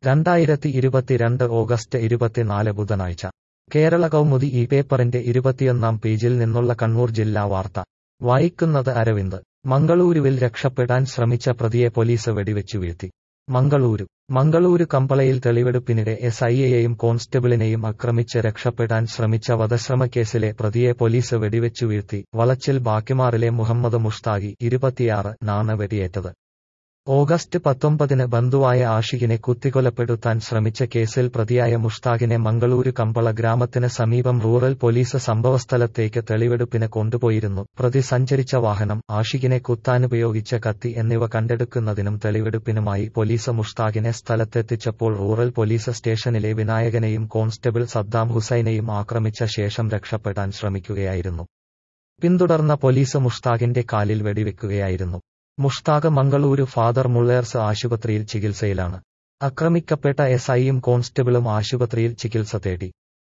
രണ്ടായിരത്തി ഇരുപത്തിരണ്ട് ഓഗസ്റ്റ് ഇരുപത്തിനാല് ബുധനാഴ്ച കേരള കൗമുദി ഈ പേപ്പറിന്റെ ഇരുപത്തിയൊന്നാം പേജിൽ നിന്നുള്ള കണ്ണൂർ ജില്ലാ വാർത്ത വായിക്കുന്നത് അരവിന്ദ് മംഗളൂരുവിൽ രക്ഷപ്പെടാൻ ശ്രമിച്ച പ്രതിയെ പോലീസ് വെടിവെച്ചു വീഴ്ത്തി മംഗളൂരു മംഗളൂരു കമ്പളയിൽ തെളിവെടുപ്പിനിടെ എസ് ഐയെയും കോൺസ്റ്റബിളിനെയും ആക്രമിച്ച് രക്ഷപ്പെടാൻ ശ്രമിച്ച വധശ്രമക്കേസിലെ പ്രതിയെ പോലീസ് വെടിവെച്ചു വീഴ്ത്തി വളച്ചിൽ ബാക്കിമാറിലെ മുഹമ്മദ് മുഷ്താഖി ഇരുപത്തിയാറ് നാണ് വെടിയേറ്റത് ഓഗസ്റ്റ് പത്തൊമ്പതിന് ബന്ധുവായ ആഷിഖിനെ കുത്തിക്കൊലപ്പെടുത്താൻ ശ്രമിച്ച കേസിൽ പ്രതിയായ മുഷ്താഖിനെ മംഗളൂരു കമ്പള ഗ്രാമത്തിന് സമീപം റൂറൽ പോലീസ് സംഭവസ്ഥലത്തേക്ക് തെളിവെടുപ്പിന് കൊണ്ടുപോയിരുന്നു പ്രതി സഞ്ചരിച്ച വാഹനം ആഷിഖിനെ കുത്താനുപയോഗിച്ച കത്തി എന്നിവ കണ്ടെടുക്കുന്നതിനും തെളിവെടുപ്പിനുമായി പോലീസ് മുഷ്താഖിനെ സ്ഥലത്തെത്തിച്ചപ്പോൾ റൂറൽ പോലീസ് സ്റ്റേഷനിലെ വിനായകനെയും കോൺസ്റ്റബിൾ സദ്ദാം ഹുസൈനെയും ആക്രമിച്ച ശേഷം രക്ഷപ്പെടാൻ ശ്രമിക്കുകയായിരുന്നു പിന്തുടർന്ന പോലീസ് മുഷ്താഖിന്റെ കാലിൽ വെടിവെക്കുകയായിരുന്നു മുഷ്താഖ് മംഗളൂരു ഫാദർ മുള്ളേഴ്സ് ആശുപത്രിയിൽ ചികിത്സയിലാണ് ആക്രമിക്കപ്പെട്ട എസ് ഐയും കോൺസ്റ്റബിളും ആശുപത്രിയിൽ ചികിത്സ തേടി